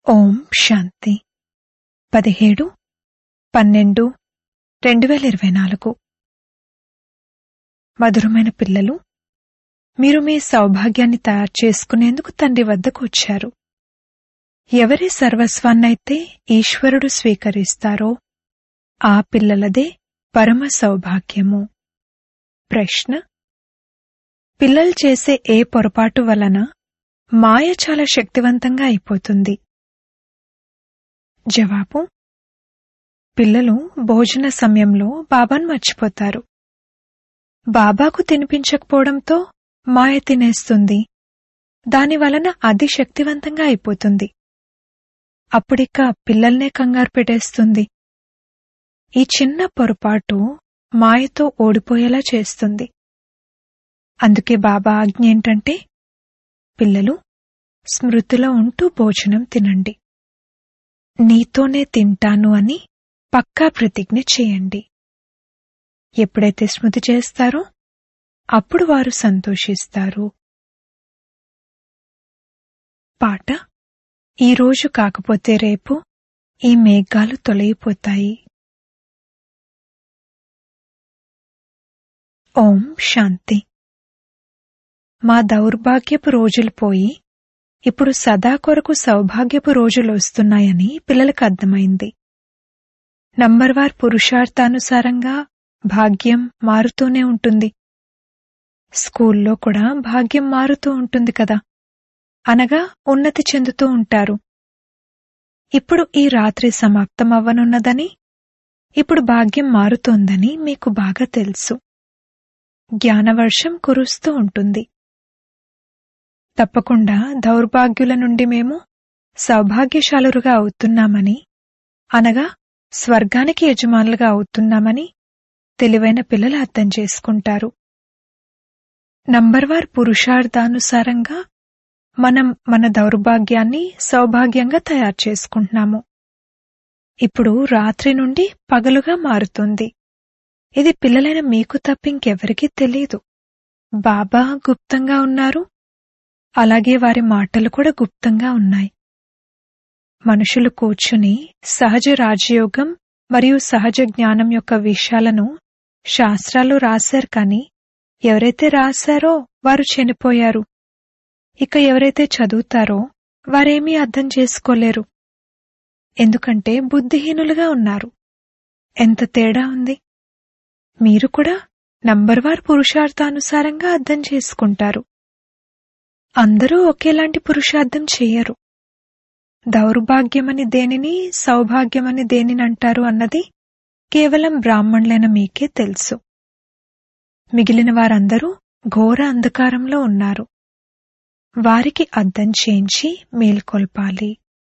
ఓం శాంతి పదిహేడు పన్నెండు రెండు వేల ఇరవై నాలుగు మధురమైన పిల్లలు మీరు మీ సౌభాగ్యాన్ని తయారు చేసుకునేందుకు తండ్రి వద్దకు వచ్చారు ఎవరి సర్వస్వాన్నైతే ఈశ్వరుడు స్వీకరిస్తారో ఆ పిల్లలదే పరమ సౌభాగ్యము ప్రశ్న పిల్లలు చేసే ఏ పొరపాటు వలన మాయ చాలా శక్తివంతంగా అయిపోతుంది జవాబు పిల్లలు భోజన సమయంలో బాబాను మర్చిపోతారు బాబాకు తినిపించకపోవడంతో మాయ తినేస్తుంది దాని వలన అది శక్తివంతంగా అయిపోతుంది అప్పుడిక పిల్లల్నే కంగారు పెట్టేస్తుంది ఈ చిన్న పొరపాటు మాయతో ఓడిపోయేలా చేస్తుంది అందుకే బాబా ఆజ్ఞ ఏంటంటే పిల్లలు స్మృతిలో ఉంటూ భోజనం తినండి నీతోనే తింటాను అని పక్కా ప్రతిజ్ఞ చేయండి ఎప్పుడైతే స్మృతి చేస్తారో అప్పుడు వారు సంతోషిస్తారు పాట ఈరోజు కాకపోతే రేపు ఈ మేఘాలు తొలగిపోతాయి ఓం శాంతి మా దౌర్భాగ్యపు రోజులు పోయి ఇప్పుడు సదా కొరకు సౌభాగ్యపు రోజులు వస్తున్నాయని పిల్లలకు అర్థమైంది నంబర్వార్ పురుషార్థానుసారంగా భాగ్యం మారుతూనే ఉంటుంది స్కూల్లో కూడా భాగ్యం మారుతూ ఉంటుంది కదా అనగా ఉన్నతి చెందుతూ ఉంటారు ఇప్పుడు ఈ రాత్రి సమాప్తమవ్వనున్నదని ఇప్పుడు భాగ్యం మారుతోందని మీకు బాగా తెలుసు జ్ఞానవర్షం కురుస్తూ ఉంటుంది తప్పకుండా దౌర్భాగ్యుల నుండి మేము సౌభాగ్యశాలురుగా అవుతున్నామని అనగా స్వర్గానికి యజమానులుగా అవుతున్నామని తెలివైన పిల్లలు అర్థం చేసుకుంటారు నంబర్వార్ పురుషార్థానుసారంగా మనం మన దౌర్భాగ్యాన్ని సౌభాగ్యంగా తయారు చేసుకుంటున్నాము ఇప్పుడు రాత్రి నుండి పగలుగా మారుతుంది ఇది పిల్లలైన మీకు తప్పింకెవరికీ తెలియదు బాబా గుప్తంగా ఉన్నారు అలాగే వారి మాటలు కూడా గుప్తంగా ఉన్నాయి మనుషులు కూర్చుని సహజ రాజయోగం మరియు సహజ జ్ఞానం యొక్క విషయాలను శాస్త్రాలు రాశారు కాని ఎవరైతే రాశారో వారు చనిపోయారు ఇక ఎవరైతే చదువుతారో వారేమీ అర్థం చేసుకోలేరు ఎందుకంటే బుద్ధిహీనులుగా ఉన్నారు ఎంత తేడా ఉంది మీరు కూడా నంబర్వార్ పురుషార్థానుసారంగా అర్థం చేసుకుంటారు అందరూ ఒకేలాంటి పురుషార్థం చెయ్యరు దౌర్భాగ్యమని దేనిని సౌభాగ్యమని దేనిని అంటారు అన్నది కేవలం బ్రాహ్మణులైన మీకే తెలుసు మిగిలిన వారందరూ ఘోర అంధకారంలో ఉన్నారు వారికి అర్థం చేయించి మేల్కొల్పాలి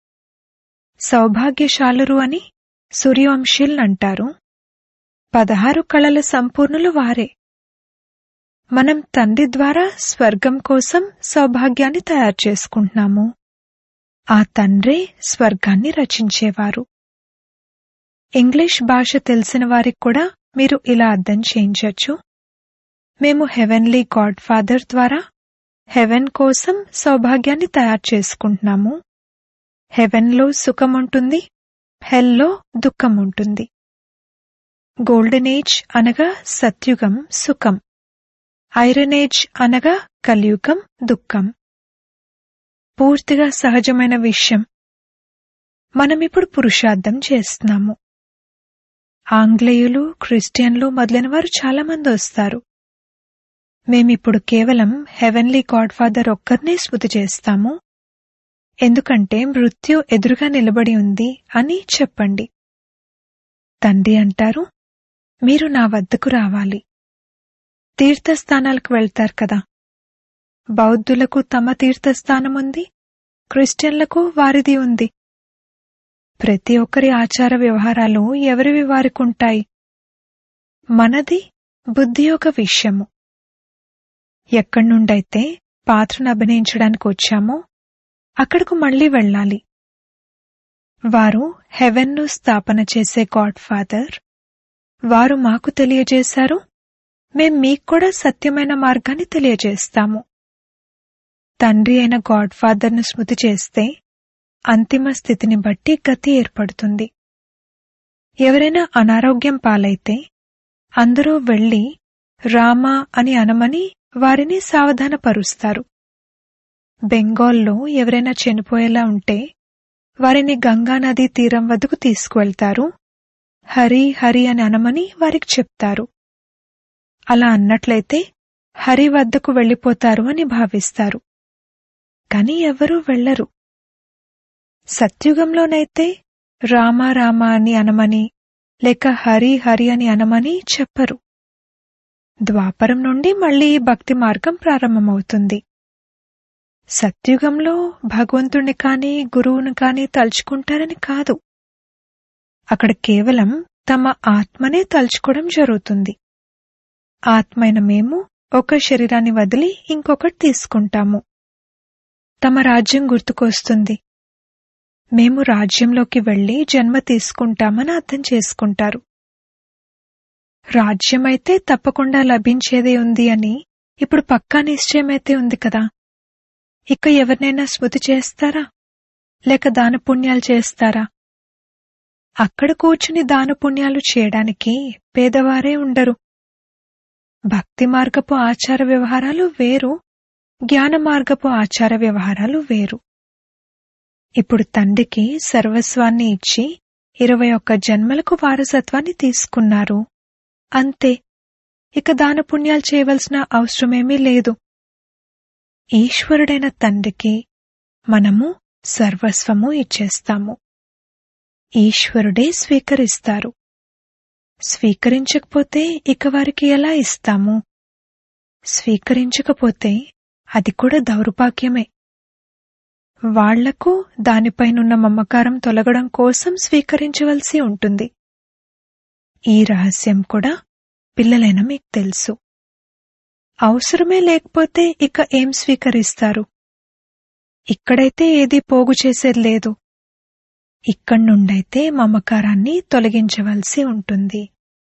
సౌభాగ్యశాలురు అని సూర్యవంశీల్ అంటారు పదహారు కళల సంపూర్ణులు వారే మనం తండ్రి ద్వారా స్వర్గం కోసం సౌభాగ్యాన్ని తయారు చేసుకుంటున్నాము ఆ తండ్రే స్వర్గాన్ని రచించేవారు ఇంగ్లీష్ భాష తెలిసిన వారికి కూడా మీరు ఇలా అర్థం చేయించచ్చు మేము హెవెన్లీ గాడ్ ఫాదర్ ద్వారా హెవెన్ కోసం సౌభాగ్యాన్ని తయారు చేసుకుంటున్నాము హెవెన్లో సుఖం ఉంటుంది హెల్లో దుఃఖం ఉంటుంది గోల్డెన్ ఏజ్ అనగా సత్యుగం సుఖం ఐరన్ ఏజ్ అనగా కలియుగం దుఃఖం పూర్తిగా సహజమైన విషయం మనమిప్పుడు పురుషార్థం చేస్తున్నాము ఆంగ్లేయులు క్రిస్టియన్లు మొదలైన వారు చాలామంది వస్తారు మేమిప్పుడు కేవలం హెవెన్లీ గాడ్ ఫాదర్ ఒక్కరినే స్మృతి చేస్తాము ఎందుకంటే మృత్యు ఎదురుగా నిలబడి ఉంది అని చెప్పండి తండ్రి అంటారు మీరు నా వద్దకు రావాలి తీర్థస్థానాలకు వెళ్తారు కదా బౌద్ధులకు తమ తీర్థస్థానం ఉంది క్రిస్టియన్లకు వారిది ఉంది ప్రతి ఒక్కరి ఆచార వ్యవహారాలు ఎవరివి వారికుంటాయి మనది బుద్ధి యొక్క విషయము ఎక్కడి నుండైతే పాత్రను అభినయించడానికి వచ్చామో అక్కడకు మళ్లీ వెళ్ళాలి వారు హెవెన్ను స్థాపన చేసే గాడ్ ఫాదర్ వారు మాకు తెలియజేశారు మేం మీకు కూడా సత్యమైన మార్గాన్ని తెలియజేస్తాము తండ్రి అయిన గాడ్ ఫాదర్ను స్మృతి చేస్తే అంతిమ స్థితిని బట్టి గతి ఏర్పడుతుంది ఎవరైనా అనారోగ్యం పాలైతే అందరూ వెళ్లి రామా అని అనమని వారిని సావధానపరుస్తారు బెంగాల్లో ఎవరైనా చనిపోయేలా ఉంటే వారిని గంగానదీ తీరం వద్దకు తీసుకువెళ్తారు హరి హరి అని అనమని వారికి చెప్తారు అలా అన్నట్లయితే హరి వద్దకు వెళ్ళిపోతారు అని భావిస్తారు కాని ఎవరూ వెళ్లరు సత్యుగంలోనైతే రామ రామ అని అనమని లేక హరి హరి అని అనమని చెప్పరు ద్వాపరం నుండి మళ్లీ భక్తి మార్గం ప్రారంభమవుతుంది సత్యుగంలో భగవంతుణ్ణి కాని గురువును కాని తలుచుకుంటారని కాదు అక్కడ కేవలం తమ ఆత్మనే తలుచుకోవడం జరుగుతుంది ఆత్మైన మేము ఒక శరీరాన్ని వదిలి ఇంకొకటి తీసుకుంటాము తమ రాజ్యం గుర్తుకొస్తుంది మేము రాజ్యంలోకి వెళ్లి జన్మ తీసుకుంటామని అర్థం చేసుకుంటారు రాజ్యమైతే తప్పకుండా లభించేదే ఉంది అని ఇప్పుడు పక్కా నిశ్చయమైతే ఉంది కదా ఇక ఎవరినైనా స్మృతి చేస్తారా లేక దాన పుణ్యాలు చేస్తారా అక్కడ కూర్చుని దాన పుణ్యాలు చేయడానికి పేదవారే ఉండరు భక్తి మార్గపు ఆచార వ్యవహారాలు వేరు జ్ఞాన మార్గపు ఆచార వ్యవహారాలు వేరు ఇప్పుడు తండ్రికి సర్వస్వాన్ని ఇచ్చి ఇరవై ఒక్క జన్మలకు వారసత్వాన్ని తీసుకున్నారు అంతే ఇక దాన పుణ్యాలు చేయవలసిన అవసరమేమీ లేదు ఈశ్వరుడైన తండ్రికి మనము సర్వస్వము ఇచ్చేస్తాము ఈశ్వరుడే స్వీకరిస్తారు స్వీకరించకపోతే ఇక వారికి ఎలా ఇస్తాము స్వీకరించకపోతే అది కూడా దౌర్భాగ్యమే వాళ్లకు దానిపైనున్న మమకారం తొలగడం కోసం స్వీకరించవలసి ఉంటుంది ఈ రహస్యం కూడా పిల్లలైన మీకు తెలుసు అవసరమే లేకపోతే ఇక ఏం స్వీకరిస్తారు ఇక్కడైతే ఏది పోగు చేసేది లేదు ఇక్కడ్నుండైతే మమకారాన్ని తొలగించవలసి ఉంటుంది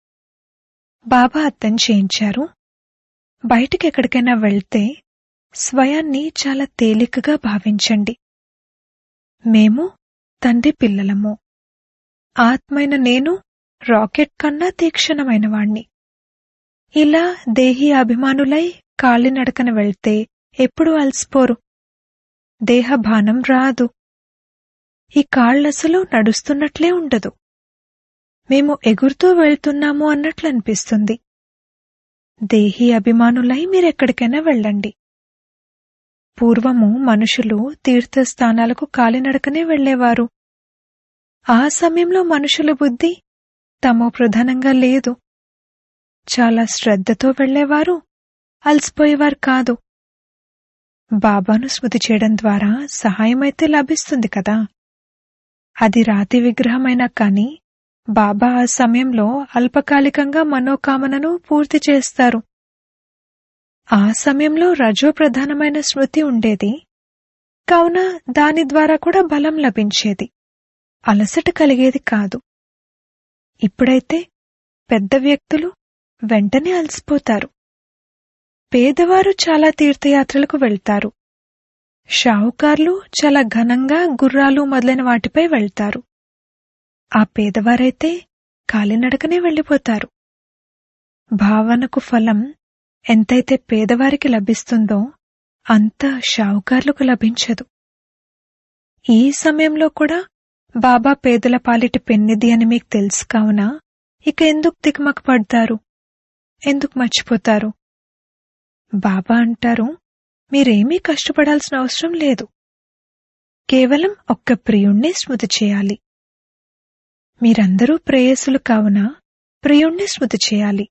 బాబా అర్థం చేయించారు బయటికెక్కడికైనా వెళ్తే స్వయాన్ని చాలా తేలికగా భావించండి మేము తండ్రి పిల్లలము ఆత్మైన నేను రాకెట్ కన్నా తీక్షణమైన వాణ్ణి ఇలా దేహీ అభిమానులై కాలినడకన వెళ్తే ఎప్పుడు అలసిపోరు దేహభానం రాదు ఈ కాళ్ళసలు నడుస్తున్నట్లే ఉండదు మేము ఎగురుతూ వెళ్తున్నాము అన్నట్లు అనిపిస్తుంది దేహీ అభిమానులై మీరెక్కడికైనా వెళ్ళండి పూర్వము మనుషులు తీర్థస్థానాలకు కాలినడకనే వెళ్లేవారు ఆ సమయంలో మనుషుల బుద్ధి తమో ప్రధానంగా లేదు చాలా శ్రద్ధతో వెళ్లేవారు అలసిపోయేవారు కాదు బాబాను స్మృతి చేయడం ద్వారా సహాయమైతే లభిస్తుంది కదా అది రాతి విగ్రహమైనా కాని బాబా ఆ సమయంలో అల్పకాలికంగా మనోకామనను పూర్తి చేస్తారు ఆ సమయంలో రజో ప్రధానమైన స్మృతి ఉండేది కావున దాని ద్వారా కూడా బలం లభించేది అలసట కలిగేది కాదు ఇప్పుడైతే పెద్ద వ్యక్తులు వెంటనే అలసిపోతారు పేదవారు చాలా తీర్థయాత్రలకు వెళ్తారు షావుకార్లు చాలా ఘనంగా గుర్రాలు మొదలైన వాటిపై వెళ్తారు ఆ పేదవారైతే కాలినడకనే వెళ్ళిపోతారు భావనకు ఫలం ఎంతైతే పేదవారికి లభిస్తుందో అంత షావుకార్లకు లభించదు ఈ సమయంలో కూడా బాబా పేదల పాలిటి పెన్నిది అని మీకు తెలుసు కావున ఇక ఎందుకు తికమక పడతారు ఎందుకు మర్చిపోతారు బాబా అంటారు మీరేమీ కష్టపడాల్సిన అవసరం లేదు కేవలం ఒక్క ప్రియుణ్ణి స్మృతి చేయాలి మీరందరూ ప్రేయసులు కావున ప్రియుణ్ణి స్మృతి చేయాలి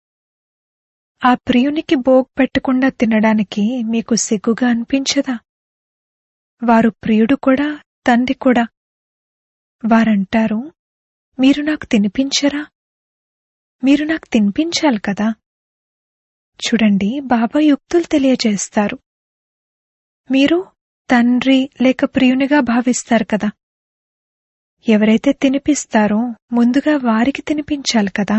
ఆ ప్రియునికి బోగ్ పెట్టకుండా తినడానికి మీకు సిగ్గుగా అనిపించదా వారు ప్రియుడు కూడా తండ్రి కూడా వారంటారు మీరు నాకు తినిపించరా మీరు నాకు తినిపించాలి కదా చూడండి బాబా యుక్తులు తెలియజేస్తారు మీరు తండ్రి లేక ప్రియునిగా భావిస్తారు కదా ఎవరైతే తినిపిస్తారో ముందుగా వారికి తినిపించాలి కదా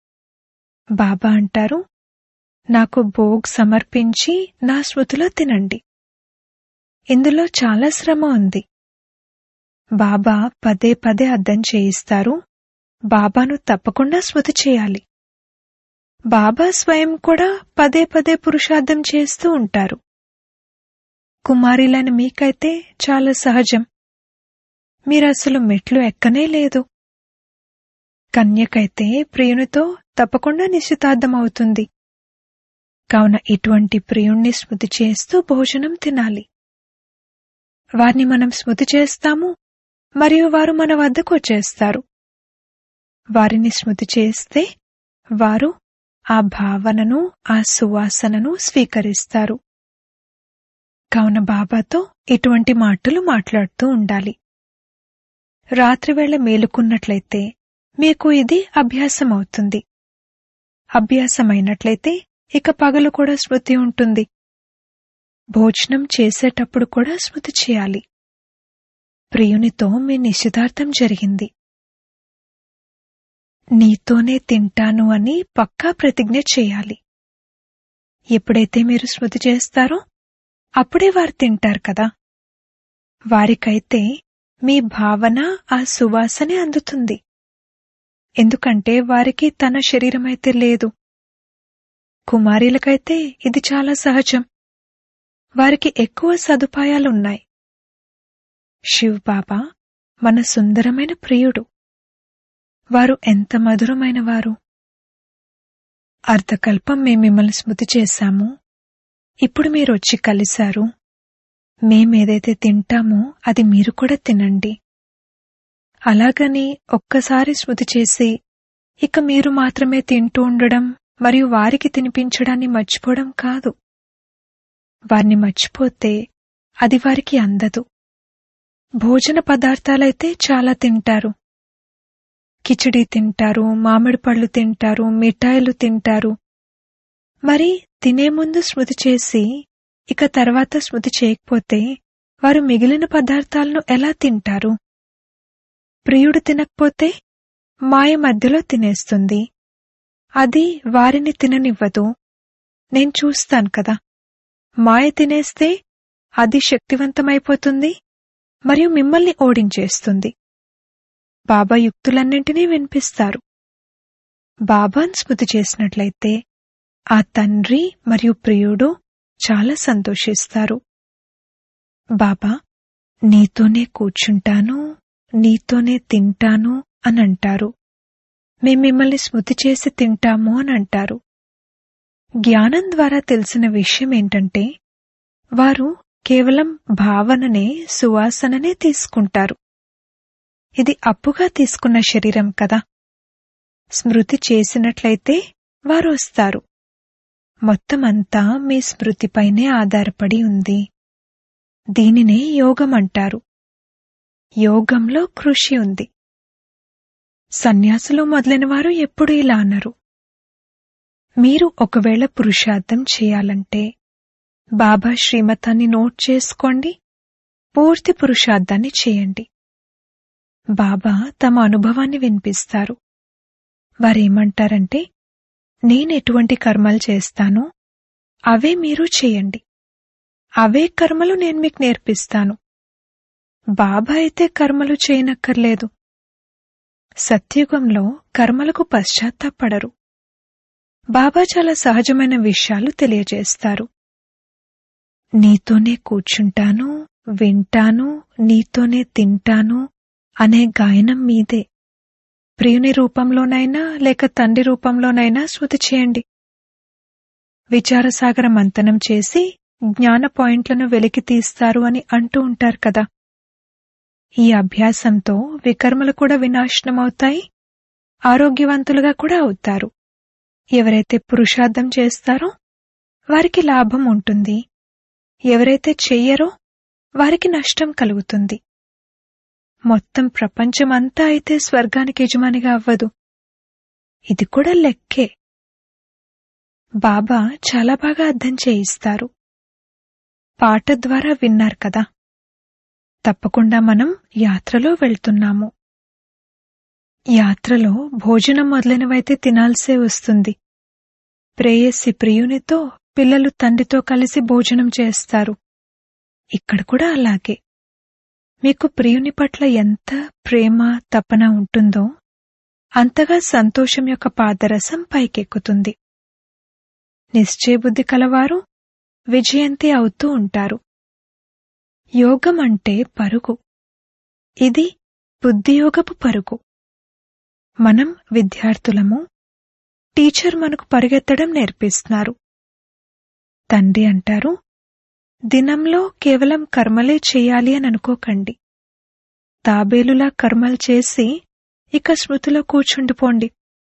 బాబా అంటారు నాకు భోగ్ సమర్పించి నా స్మృతిలో తినండి ఇందులో చాలా శ్రమ ఉంది బాబా పదే పదే అర్థం చేయిస్తారు బాబాను తప్పకుండా స్మృతి చేయాలి బాబా స్వయం కూడా పదే పదే పురుషార్థం చేస్తూ ఉంటారు కుమారిలని మీకైతే చాలా సహజం మీరసలు మెట్లు ఎక్కనే లేదు కన్యకైతే ప్రియునితో తప్పకుండా నిశ్చితార్థం అవుతుంది కావున ఇటువంటి ప్రియుణ్ణి స్మృతి చేస్తూ భోజనం తినాలి వారిని మనం స్మృతి చేస్తాము మరియు వారు మన వద్దకు వచ్చేస్తారు వారిని స్మృతి చేస్తే వారు ఆ భావనను ఆ సువాసనను స్వీకరిస్తారు కావున బాబాతో ఇటువంటి మాటలు మాట్లాడుతూ ఉండాలి రాత్రివేళ మేలుకున్నట్లయితే మీకు ఇది అభ్యాసం అవుతుంది అభ్యాసమైనట్లయితే ఇక పగలు కూడా స్మృతి ఉంటుంది భోజనం చేసేటప్పుడు కూడా స్మృతి చేయాలి ప్రియునితో మీ నిశ్చితార్థం జరిగింది నీతోనే తింటాను అని పక్కా ప్రతిజ్ఞ చేయాలి ఎప్పుడైతే మీరు స్మృతి చేస్తారో అప్పుడే వారు తింటారు కదా వారికైతే మీ భావన ఆ సువాసనే అందుతుంది ఎందుకంటే వారికి తన శరీరమైతే లేదు కుమారీలకైతే ఇది చాలా సహజం వారికి ఎక్కువ సదుపాయాలున్నాయి శివ్ బాబా మన సుందరమైన ప్రియుడు వారు ఎంత మధురమైన వారు అర్ధకల్పం మేము మిమ్మల్ని స్మృతి చేశాము ఇప్పుడు మీరు వచ్చి కలిశారు మేమేదైతే తింటామో అది మీరు కూడా తినండి అలాగని ఒక్కసారి స్మృతి చేసి ఇక మీరు మాత్రమే తింటూ ఉండడం మరియు వారికి తినిపించడాన్ని మర్చిపోవడం కాదు వారిని మర్చిపోతే అది వారికి అందదు భోజన పదార్థాలైతే చాలా తింటారు కిచడీ తింటారు మామిడి పళ్ళు తింటారు మిఠాయిలు తింటారు మరి తినే ముందు స్మృతి చేసి ఇక తర్వాత స్మృతి చేయకపోతే వారు మిగిలిన పదార్థాలను ఎలా తింటారు ప్రియుడు తినకపోతే మాయ మధ్యలో తినేస్తుంది అది వారిని తిననివ్వదు నేను చూస్తాను కదా మాయ తినేస్తే అది శక్తివంతమైపోతుంది మరియు మిమ్మల్ని ఓడించేస్తుంది బాబా యుక్తులన్నింటినీ వినిపిస్తారు బాబాను స్మృతి చేసినట్లయితే ఆ తండ్రి మరియు ప్రియుడు చాలా సంతోషిస్తారు బాబా నీతోనే కూర్చుంటాను నీతోనే తింటాను అని అంటారు మేం మిమ్మల్ని స్మృతి చేసి తింటాము అని అంటారు జ్ఞానం ద్వారా తెలిసిన విషయం ఏంటంటే వారు కేవలం భావననే సువాసననే తీసుకుంటారు ఇది అప్పుగా తీసుకున్న శరీరం కదా స్మృతి చేసినట్లయితే వారు వస్తారు మొత్తమంతా మీ స్మృతిపైనే ఆధారపడి ఉంది దీనినే యోగం అంటారు యోగంలో కృషి ఉంది సన్యాసులు మొదలైన వారు ఎప్పుడు ఇలా అన్నారు మీరు ఒకవేళ పురుషార్థం చేయాలంటే బాబా శ్రీమతాన్ని నోట్ చేసుకోండి పూర్తి పురుషార్థాన్ని చేయండి బాబా తమ అనుభవాన్ని వినిపిస్తారు వారేమంటారంటే నేనెటువంటి కర్మలు చేస్తానో అవే మీరు చేయండి అవే కర్మలు నేను మీకు నేర్పిస్తాను బాబా అయితే కర్మలు చేయనక్కర్లేదు సత్యుగంలో కర్మలకు పశ్చాత్తాపడరు బాబా చాలా సహజమైన విషయాలు తెలియజేస్తారు నీతోనే కూర్చుంటాను వింటాను నీతోనే తింటాను అనే గాయనం మీదే ప్రియుని రూపంలోనైనా లేక తండ్రి రూపంలోనైనా స్మృతి చేయండి విచారసాగర మంతనం చేసి జ్ఞాన పాయింట్లను వెలికి తీస్తారు అని అంటూ ఉంటారు కదా ఈ అభ్యాసంతో వికర్మలు కూడా వినాశనమవుతాయి ఆరోగ్యవంతులుగా కూడా అవుతారు ఎవరైతే పురుషార్థం చేస్తారో వారికి లాభం ఉంటుంది ఎవరైతే చెయ్యరో వారికి నష్టం కలుగుతుంది మొత్తం ప్రపంచమంతా అయితే స్వర్గానికి యజమానిగా అవ్వదు ఇది కూడా లెక్కే బాబా చాలా బాగా అర్థం చేయిస్తారు పాట ద్వారా విన్నారు కదా తప్పకుండా మనం యాత్రలో వెళ్తున్నాము యాత్రలో భోజనం మొదలైనవైతే తినాల్సే వస్తుంది ప్రేయసి ప్రియునితో పిల్లలు తండ్రితో కలిసి భోజనం చేస్తారు ఇక్కడ కూడా అలాగే మీకు ప్రియుని పట్ల ఎంత ప్రేమ తపన ఉంటుందో అంతగా సంతోషం యొక్క పాదరసం పైకెక్కుతుంది నిశ్చయబుద్ధి కలవారు విజయంతి అవుతూ ఉంటారు యోగం అంటే పరుగు ఇది బుద్ధియోగపు పరుగు మనం విద్యార్థులము టీచర్ మనకు పరిగెత్తడం నేర్పిస్తున్నారు తండ్రి అంటారు దినంలో కేవలం కర్మలే చేయాలి అని అనుకోకండి తాబేలులా కర్మలు చేసి ఇక స్మృతిలో కూర్చుండిపోండి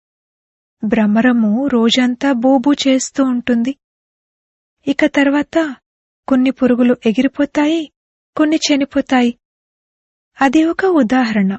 భ్రమరము రోజంతా బోబూ చేస్తూ ఉంటుంది ఇక తర్వాత కొన్ని పురుగులు ఎగిరిపోతాయి కొన్ని చనిపోతాయి అది ఒక ఉదాహరణ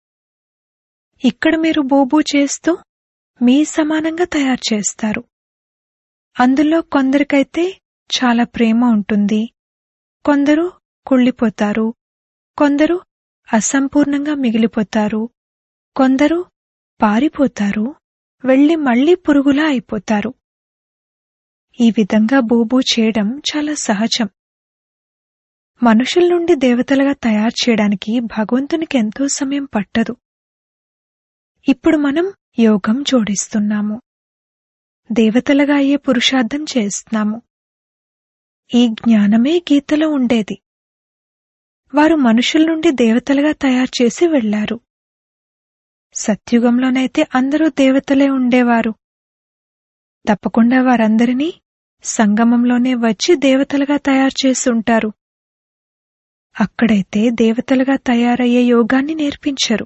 ఇక్కడ మీరు బోబూ చేస్తూ మీ సమానంగా తయారు చేస్తారు అందులో కొందరికైతే చాలా ప్రేమ ఉంటుంది కొందరు కుళ్ళిపోతారు కొందరు అసంపూర్ణంగా మిగిలిపోతారు కొందరు పారిపోతారు వెళ్లి మళ్లీ పురుగులా అయిపోతారు ఈ విధంగా బూబూ చేయడం చాలా సహజం మనుషుల నుండి దేవతలుగా తయారు చేయడానికి భగవంతునికి ఎంతో సమయం పట్టదు ఇప్పుడు మనం యోగం జోడిస్తున్నాము దేవతలుగా అయ్యే పురుషార్థం చేస్తున్నాము ఈ జ్ఞానమే గీతలో ఉండేది వారు మనుషుల నుండి దేవతలుగా తయారు చేసి వెళ్లారు సత్యుగంలోనైతే అందరూ దేవతలే ఉండేవారు తప్పకుండా వారందరినీ సంగమంలోనే వచ్చి దేవతలుగా తయారు చేసి ఉంటారు అక్కడైతే దేవతలుగా తయారయ్యే యోగాన్ని నేర్పించరు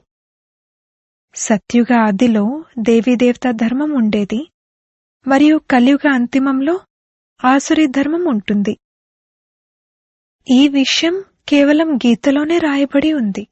సత్యుగ ఆదిలో దేవీదేవతా ధర్మం ఉండేది మరియు కలియుగ అంతిమంలో ఆసురి ధర్మం ఉంటుంది ఈ విషయం కేవలం గీతలోనే రాయబడి ఉంది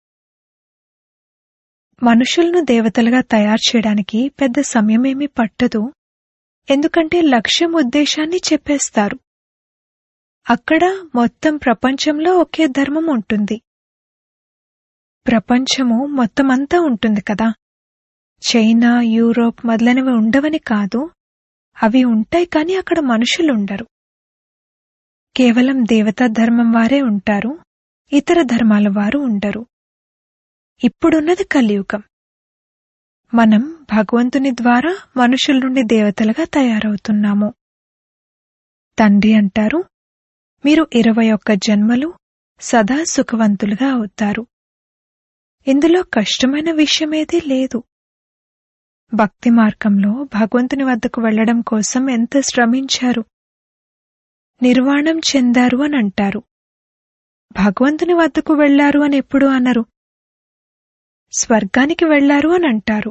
మనుషులను దేవతలుగా తయారు చేయడానికి పెద్ద సమయమేమీ పట్టదు ఎందుకంటే లక్ష్యం ఉద్దేశాన్ని చెప్పేస్తారు అక్కడ మొత్తం ప్రపంచంలో ఒకే ధర్మం ఉంటుంది ప్రపంచము మొత్తమంతా ఉంటుంది కదా చైనా యూరోప్ మొదలైనవి ఉండవని కాదు అవి ఉంటాయి కానీ అక్కడ మనుషులుండరు కేవలం దేవతా ధర్మం వారే ఉంటారు ఇతర ధర్మాల వారు ఉండరు ఇప్పుడున్నది కలియుగం మనం భగవంతుని ద్వారా మనుషుల నుండి దేవతలుగా తయారవుతున్నాము తండ్రి అంటారు మీరు ఇరవై ఒక్క జన్మలు సదా సుఖవంతులుగా అవుతారు ఇందులో కష్టమైన విషయమేదీ లేదు భక్తి మార్గంలో భగవంతుని వద్దకు వెళ్లడం కోసం ఎంత శ్రమించారు నిర్వాణం చెందారు అని అంటారు భగవంతుని వద్దకు వెళ్లారు అని ఎప్పుడు అనరు స్వర్గానికి వెళ్లారు అని అంటారు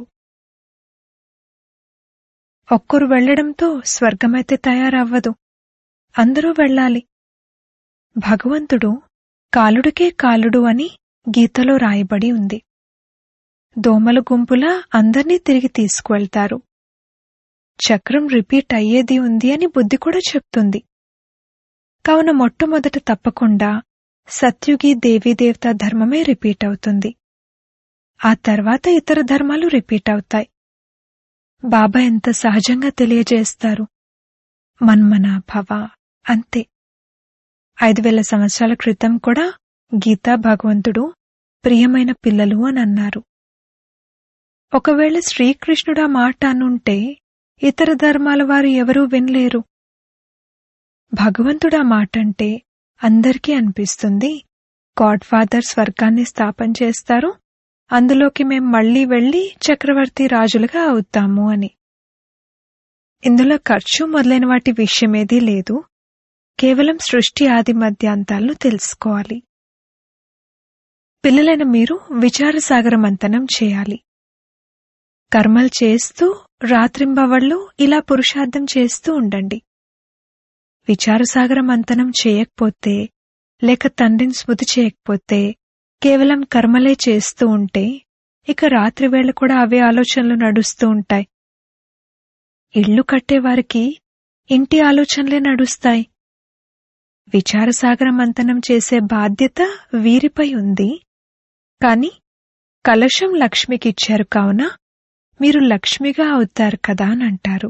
ఒక్కరు వెళ్లడంతో స్వర్గమైతే తయారవ్వదు అందరూ వెళ్ళాలి భగవంతుడు కాలుడికే కాలుడు అని గీతలో రాయబడి ఉంది దోమల గుంపులా అందర్నీ తిరిగి తీసుకువెళ్తారు చక్రం రిపీట్ అయ్యేది ఉంది అని బుద్ధి కూడా చెప్తుంది కావున మొట్టమొదట తప్పకుండా సత్యుగి దేవీదేవతా ధర్మమే రిపీట్ అవుతుంది ఆ తర్వాత ఇతర ధర్మాలు రిపీట్ అవుతాయి బాబా ఎంత సహజంగా తెలియజేస్తారు మన్మన భవ అంతే ఐదు వేల సంవత్సరాల క్రితం కూడా గీతా భగవంతుడు ప్రియమైన పిల్లలు అని అన్నారు ఒకవేళ శ్రీకృష్ణుడు ఆ మాట అనుంటే ఇతర ధర్మాల వారు ఎవరూ వినలేరు భగవంతుడు ఆ మాట అంటే అందరికీ అనిపిస్తుంది గాడ్ ఫాదర్ స్వర్గాన్ని స్థాపన చేస్తారు అందులోకి మేం మళ్లీ వెళ్లి చక్రవర్తి రాజులుగా అవుతాము అని ఇందులో ఖర్చు మొదలైన వాటి విషయమేదీ లేదు కేవలం సృష్టి ఆది మధ్యాంతాలను తెలుసుకోవాలి పిల్లలైన మీరు విచారసాగర మంతనం చేయాలి కర్మలు చేస్తూ రాత్రింబవళ్ళు ఇలా పురుషార్థం చేస్తూ ఉండండి విచారసాగర మంతనం చేయకపోతే లేక తండ్రిని స్మృతి చేయకపోతే కేవలం కర్మలే చేస్తూ ఉంటే ఇక రాత్రివేళ కూడా అవే ఆలోచనలు నడుస్తూ ఉంటాయి ఇళ్లు కట్టేవారికి ఇంటి ఆలోచనలే నడుస్తాయి విచారసాగర మంతనం చేసే బాధ్యత వీరిపై ఉంది కాని కలశం లక్ష్మికిచ్చారు కావున మీరు లక్ష్మిగా అవుతారు కదా అని అంటారు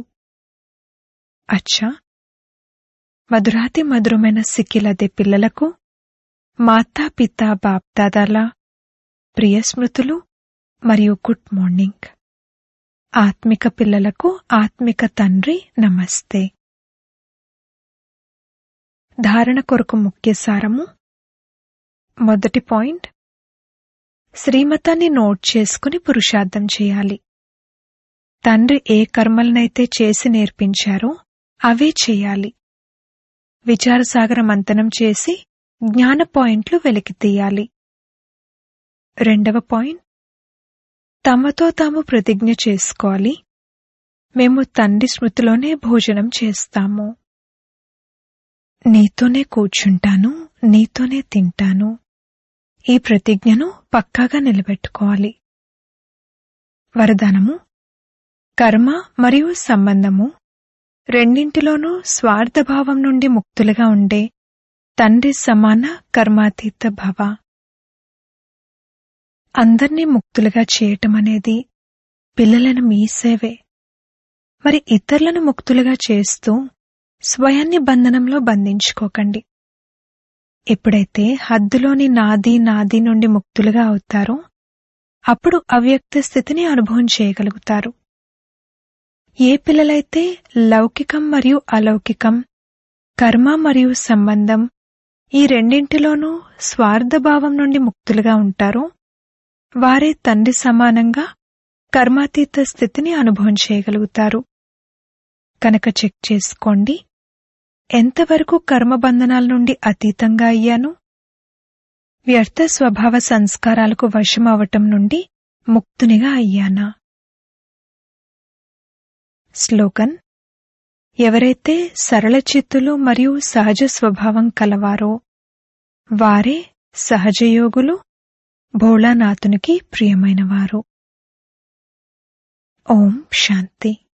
అచ్చా మధురాతి మధురమైన సిక్కిలదే పిల్లలకు మాతా పితా బాప్దాదాల ప్రియ స్మృతులు మరియు గుడ్ మార్నింగ్ ఆత్మిక పిల్లలకు ఆత్మిక తండ్రి నమస్తే ధారణ కొరకు ముఖ్య సారము మొదటి పాయింట్ శ్రీమతాన్ని నోట్ చేసుకుని పురుషార్థం చేయాలి తండ్రి ఏ కర్మలనైతే చేసి నేర్పించారో అవే చేయాలి విచారసాగర మంతనం చేసి జ్ఞాన పాయింట్లు వెలికి తీయాలి రెండవ పాయింట్ తమతో తాము ప్రతిజ్ఞ చేసుకోవాలి మేము తండ్రి స్మృతిలోనే భోజనం చేస్తాము నీతోనే కూర్చుంటాను నీతోనే తింటాను ఈ ప్రతిజ్ఞను పక్కాగా నిలబెట్టుకోవాలి వరదానము కర్మ మరియు సంబంధము రెండింటిలోనూ స్వార్థభావం నుండి ముక్తులుగా ఉండే తండ్రి సమాన కర్మాతీత భవ అందర్నీ ముక్తులుగా చేయటం అనేది పిల్లలను మీ సేవే మరి ఇతరులను ముక్తులుగా చేస్తూ స్వయాన్ని బంధనంలో బంధించుకోకండి ఎప్పుడైతే హద్దులోని నాది నాది నుండి ముక్తులుగా అవుతారో అప్పుడు అవ్యక్త స్థితిని అనుభవం చేయగలుగుతారు ఏ పిల్లలైతే లౌకికం మరియు అలౌకికం కర్మ మరియు సంబంధం ఈ రెండింటిలోనూ స్వార్థభావం నుండి ముక్తులుగా ఉంటారో వారే తండ్రి సమానంగా కర్మాతీత స్థితిని అనుభవం చేయగలుగుతారు కనుక చెక్ చేసుకోండి ఎంతవరకు కర్మబంధనాల నుండి అతీతంగా అయ్యాను వ్యర్థ స్వభావ సంస్కారాలకు వశం అవటం నుండి ముక్తునిగా అయ్యానా స్లోగన్ ఎవరైతే సరళ చిత్తులు మరియు సహజ స్వభావం కలవారో వారే సహజయోగులు భోళానాథునికి ప్రియమైనవారు ఓం శాంతి